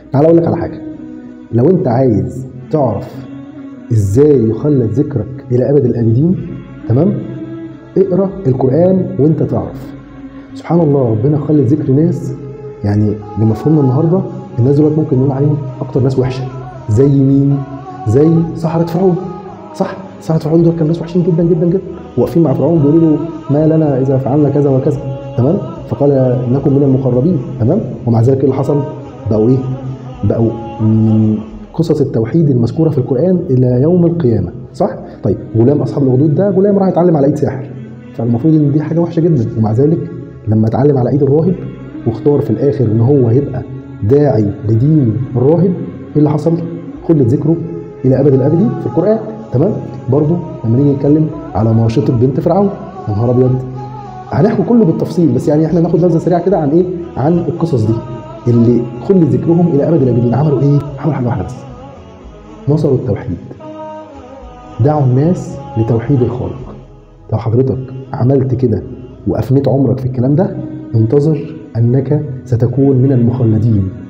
تعال اقول لك على حاجه لو انت عايز تعرف ازاي يخلد ذكرك الى ابد الابدين تمام اقرا القران وانت تعرف سبحان الله ربنا خلد ذكر ناس يعني بمفهومنا النهارده الناس دول ممكن نقول عليهم اكتر ناس وحشه زي مين زي سحرة فرعون صح سحرة فرعون دول كانوا ناس وحشين جدا جدا جدا واقفين مع فرعون بيقولوا له ما لنا اذا فعلنا كذا وكذا تمام فقال انكم من المقربين تمام ومع ذلك ايه اللي حصل بقوا ايه بقوا من قصص التوحيد المذكوره في القران الى يوم القيامه صح طيب غلام اصحاب الغدود ده غلام راح يتعلم على ايد ساحر فالمفروض ان دي حاجه وحشه جدا ومع ذلك لما اتعلم على ايد الراهب واختار في الاخر ان هو يبقى داعي لدين الراهب ايه اللي حصل؟ خلد ذكره الى ابد الابدي في القران تمام؟ برضه لما نيجي نتكلم على ماشطه بنت فرعون يا نهار ابيض هنحكي كله بالتفصيل بس يعني احنا ناخد نبذه سريعه كده عن ايه؟ عن القصص دي اللي خلد ذكرهم الى ابد الابدين عملوا ايه؟ عملوا حاجه واحده بس نصروا التوحيد دعوا الناس لتوحيد الخالق لو حضرتك عملت كده وافنيت عمرك في الكلام ده انتظر انك ستكون من المخلدين